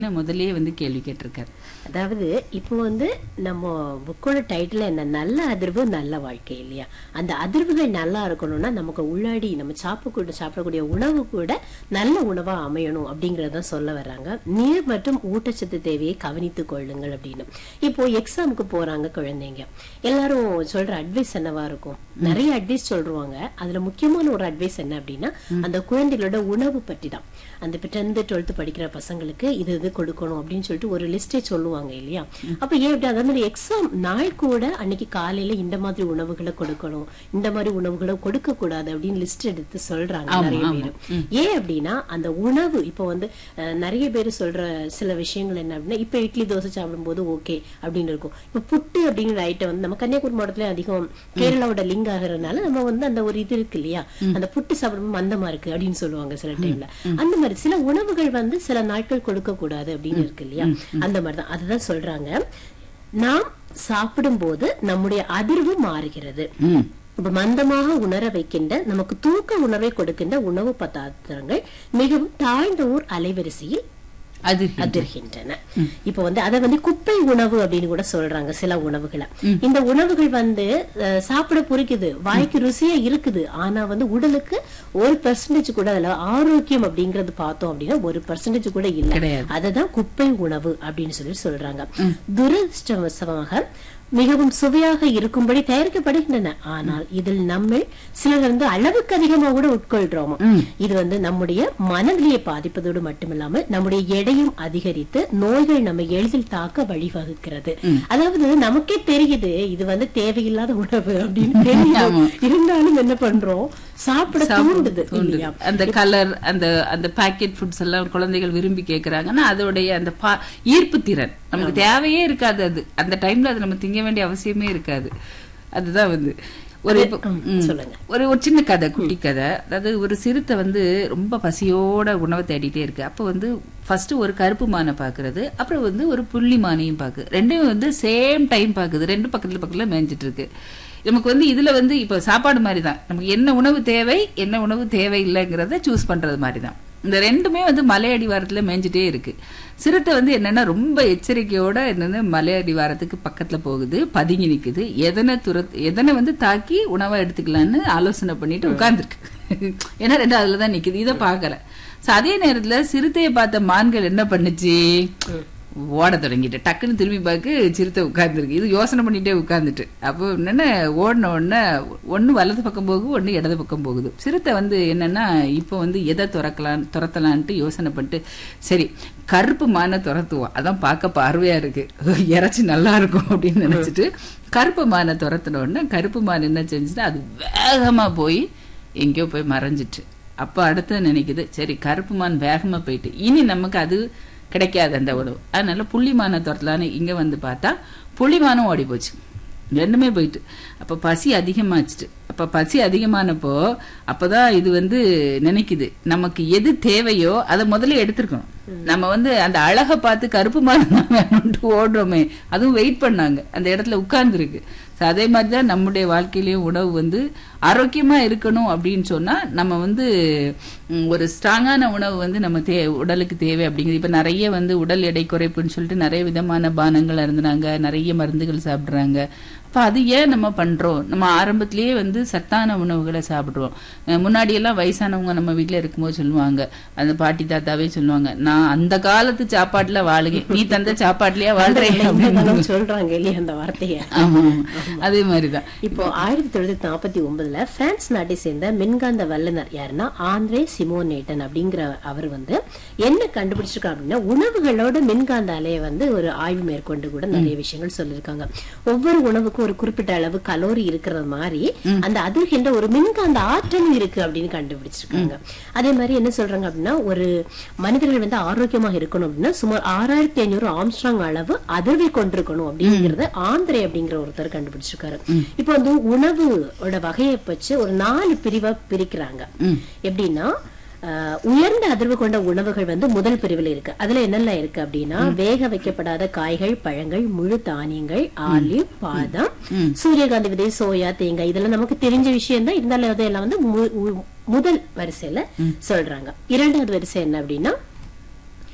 முதல்லயே வந்து கேள்வி கேட்டிருக்காரு அதாவது இப்போ வந்து நம்ம புக்கோட டைட்டில் என்ன நல்ல அதிர்வு நல்ல வாழ்க்கை இல்லையா அந்த அதிர்வுகள் நல்லா இருக்கணும்னா நமக்கு உள்ளாடி நம்ம சாப்பிட சாப்பிடக்கூடிய உணவு கூட நல்ல உணவா அமையணும் அப்படிங்கறத சொல்ல வர்றாங்க நீர் மற்றும் ஊட்டச்சத்து தேவையை கவனித்துக் கொள்ளுங்கள் அப்படின்னு இப்போ எக்ஸாமுக்கு போறாங்க குழந்தைங்க எல்லாரும் சொல்ற அட்வைஸ் என்னவா இருக்கும் நிறைய அட்வைஸ் சொல்றாங்க அதுல முக்கியமான ஒரு அட்வைஸ் என்ன அப்படின்னா அந்த குழந்தைகளோட உணவு பற்றி தான் அந்த டென்த் டுவெல்த் படிக்கிற பசங்களுக்கு இது இது கொடுக்கணும் அப்படின்னு சொல்லிட்டு ஒரு லிஸ்டே சொல்லுவாங்க இல்லையா அப்ப ஏன் இப்படி அதே மாதிரி எக்ஸாம் நாள் கூட அன்னைக்கு காலையில இந்த மாதிரி உணவுகளை கொடுக்கணும் இந்த மாதிரி உணவுகளை கொடுக்க கூடாது அப்படின்னு லிஸ்ட் எடுத்து சொல்றாங்க நிறைய பேர் ஏன் அப்படின்னா அந்த உணவு இப்போ வந்து அஹ், நிறைய பேர் சொல்ற சில விஷயங்கள் என்ன அப்படின்னா இப்ப இட்லி தோசை சாப்பிடும்போது ஓகே அப்படின்னு இருக்கும் இப்ப புட்டு அப்படிங்கிற ஐட்டம் வந்து நம்ம கன்னியாகுமரி மாவட்டத்துல அதிகம் கேரளாவோட லிங்க் ஆகிறதுனால நம்ம வந்து அந்த ஒரு இது இருக்கு இல்லையா அந்த புட்டு சாப்பிடும்போது மந்தமா இருக்கு அப்படின்னு சொல்லுவாங்க சில டைம்ல அந்த மாதிரி சில உணவுகள் வந்து சில நாட்கள் கொடுக்க கூடாது அப்படின்னு இருக்கு இல்லையா அந்த மாதிரிதான் அதுதான் சொல்றாங்க நாம் சாப்பிடும்போது நம்முடைய அதிர்வு மாறுகிறது ம் இப்ப மந்தமாக உணர வைக்கின்ற நமக்கு தூக்க உணர்வை கொடுக்கின்ற உணவு பதார்த்தங்கள் மிகவும் தாழ்ந்த ஊர் அலைவரிசையில் அது அதிர்கின்றன இப்ப வந்து அத வந்து குப்பை உணவு அப்படின்னு கூட சொல்றாங்க சில உணவுகளை இந்த உணவுகள் வந்து அஹ், சாப்பிட புரிக்குது வாய்க்கு ருசியா இருக்குது ஆனா வந்து உடலுக்கு ஒரு பெர்சன்டேஜ் கூட அதுல ஆரோக்கியம் அப்படிங்கறது பார்த்தோம் அப்படின்னா ஒரு பெர்சன்டேஜ் கூட இல்ல கிடையாது. அததான் குப்பை உணவு அப்படின்னு சொல்லி சொல்றாங்க துரதிருஷ்டவசமாக மிகவும் சுவையாக இருக்கும்படி தயாரிக்கப்படுகின்றன ஆனால் இதில் நம்ம சிலர் வந்து அளவுக்கு அதிகமா கூட உட்கொள்றோம் இது வந்து நம்முடைய மனநிலையை பாதிப்பதோடு மட்டுமில்லாமல் நம்முடைய எடையும் அதிகரித்து நோய்கள் நம்ம எளிதில் தாக்க வழிவகுக்கிறது அதாவது நமக்கே தெரியுது இது வந்து தேவையில்லாத உணவு அப்படின்னு தெரியும் இருந்தாலும் என்ன பண்றோம் சாப்பிட தூண்டுது இல்லையா அந்த கலர் அந்த அந்த பாக்கெட் ஃபுட்ஸ் எல்லாம் குழந்தைகள் விரும்பி கேக்குறாங்கன்னா அதோடைய அந்த பா ஈர்ப்பு திறன் நமக்கு தேவையே இருக்காது அது அந்த டைம்ல அது நம்ம திங்க வேண்டிய அவசியமே இருக்காது அதுதான் வந்து ஒரு இப்ப- ம். சொல்லுங்க. ஒரு ஒரு சின்ன கதை குட்டி கதை அதாவது ஒரு சிறுத்தை வந்து ரொம்ப பசியோட உணவை தேடிட்டே இருக்கு அப்ப வந்து ஃபர்ஸ்ட் ஒரு கருப்பு மானை பாக்குறது அப்புறம் வந்து ஒரு புள்ளி மானையும் பாக்கு ரெண்டையும் வந்து சேம் டைம் பாக்குது ரெண்டு பக்கத்துல பக்கத்துல மேய்ஞ்சிட்டு இருக்கு நமக்கு வந்து இதுல வந்து இப்ப சாப்பாடு மாதிரி தான் நமக்கு என்ன உணவு தேவை என்ன உணவு தேவையில்லைங்கிறத சூஸ் பண்றது மாதிரி தான் இந்த ரெண்டுமே வந்து மலை அடிவாரத்துல மேய்ஞ்சிட்டே இருக்கு சிறுத்தை வந்து என்னன்னா ரொம்ப எச்சரிக்கையோட என்னன்னா மலை அடிவாரத்துக்கு பக்கத்துல போகுது பதுங்கி நிக்குது எதனை துர எதனை வந்து தாக்கி உணவா எடுத்துக்கலாம்னு ஆலோசனை பண்ணிட்டு உட்கார்ந்துருக்கு ஏன்னா ரெண்டு அதுலதான் நிக்குது இதை பார்க்கல சோ அதே நேரத்துல சிறுத்தையை பார்த்த மான்கள் என்ன பண்ணுச்சு ஓட தொடங்கிட்டு டக்குன்னு திரும்பி பார்க்க சிறுத்தை உட்கார்ந்துருக்கு இது யோசனை பண்ணிட்டே உட்கார்ந்துட்டு அப்போ என்னன்னா ஓடின உடனே ஒண்ணு வலது பக்கம் போகுது ஒண்ணு இடது பக்கம் போகுது சிறுத்தை வந்து என்னன்னா இப்போ வந்து எதை துறக்கலாம் துரத்தலான்ட்டு யோசனை பண்ணிட்டு சரி கருப்பு மானை துரத்துவோம் அதான் பார்க்க பார்வையா இருக்கு இறைச்சி நல்லா இருக்கும் அப்படின்னு நினைச்சிட்டு கருப்பு மானை துரத்தின உடனே கருப்பு மான் என்ன செஞ்சுட்டு அது வேகமா போய் எங்கேயோ போய் மறைஞ்சிட்டு அப்ப அடுத்து நினைக்குது சரி கருப்பு மான் வேகமா போயிட்டு இனி நமக்கு அது கிடைக்காது அந்த உணவு அதனால புள்ளிமானை துரத்தலான்னு இங்க வந்து பார்த்தா புள்ளிமானும் ஓடி போச்சு ரெண்டுமே போயிட்டு அப்ப பசி அதிகமாச்சுட்டு அப்ப பசி அதிகமானப்போ அப்பதான் இது வந்து நினைக்குது நமக்கு எது தேவையோ அதை முதல்ல எடுத்திருக்கணும் நம்ம வந்து அந்த அழகை பார்த்து கருப்பு மான் தான் வேணும்ட்டு ஓடுறோமே அதுவும் வெயிட் பண்ணாங்க அந்த இடத்துல உட்கார்ந்து இருக்கு அதே மாதிரிதான் நம்முடைய வாழ்க்கையிலயும் உணவு வந்து ஆரோக்கியமா இருக்கணும் அப்படின்னு சொன்னா நம்ம வந்து ம், ஒரு ஸ்ட்ராங்கான உணவு வந்து நம்ம தே உடலுக்கு தேவை அப்படிங்கிறது இப்ப நிறைய வந்து உடல் எடை குறைப்புன்னு சொல்லிட்டு நிறைய விதமான பானங்கள் அருந்துனாங்க நிறைய மருந்துகள் சாப்பிடுறாங்க அப்ப அது ஏன் நம்ம பண்றோம் நம்ம ஆரம்பத்திலேயே வந்து சத்தான உணவுகளை சாப்பிடுறோம் அஹ் முன்னாடி எல்லாம் வயசானவங்க நம்ம வீட்ல இருக்கும்போது சொல்லுவாங்க அந்த பாட்டி தாத்தாவே சொல்லுவாங்க நான் அந்த காலத்து சாப்பாட்டுல வாழுகேன் நீ தந்த சாப்பாட்டுலயே வாழ்றேன் இளைஞர்களும் சொல்றாங்க இல்லையா அந்த வார்த்தைய ஆமா ஆமா. அதே மாதிரிதான் இப்போ ஆயிரத்தி தொள்ளாயிரத்தி நாற்பத்தி ஒன்பதுல பிரான்ஸ் நாட்டை சேர்ந்த மின்காந்த வல்லுனர் யாருன்னா ஆந்திரே சிமோனேட்டன் அப்படிங்கிற அவர் வந்து என்ன கண்டுபிடிச்சிருக்காங்க அப்படின்னா உணவுகளோட மின்காந்த அலையை வந்து ஒரு ஆய்வு மேற்கொண்டு கூட நிறைய விஷயங்கள் சொல்லியிருக்காங்க ஒவ்வொரு உணவுக்கும் ஒரு குறிப்பிட்ட அளவு கலோரி இருக்கிறது மாதிரி அந்த அதிர்கின்ற ஒரு மின்காந்த ஆற்றலும் இருக்கு அப்படின்னு கண்டுபிடிச்சிருக்காங்க அதே மாதிரி என்ன சொல்றாங்க அப்படின்னா ஒரு மனிதர்கள் வந்து ஆரோக்கியமாக இருக்கணும் அப்படின்னா சுமார் ஆறாயிரத்தி ஐநூறு ஆம்ஸ்ட்ராங் அளவு அதிர்வை கொண்டிருக்கணும் அப்படிங்கறத ஆந்திரே அப்படிங்கிற ஒருத்தர் கண்டுபிடிச்சிருக்காரு இப்போ வந்து உணவோட வகையை வச்சு ஒரு நாலு பிரிவா பிரிக்கிறாங்க எப்படின்னா ஆஹ், உயர்ந்த அதிர்வு கொண்ட உணவுகள் வந்து முதல் பிரிவில் இருக்கு அதுல என்னெல்லாம் இருக்கு அப்படின்னா வேக வைக்கப்படாத காய்கள் பழங்கள் முழு தானியங்கள் ஆலிவ் பாதாம் சூரியகாந்தி விதை சோயா தேங்காய் இதெல்லாம் நமக்கு தெரிஞ்ச விஷயம் தான் இருந்தாலும் அதையெல்லாம் வந்து மு- மு- முதல் வரிசையில சொல்றாங்க இரண்டாவது வரிசை என்ன அப்படின்னா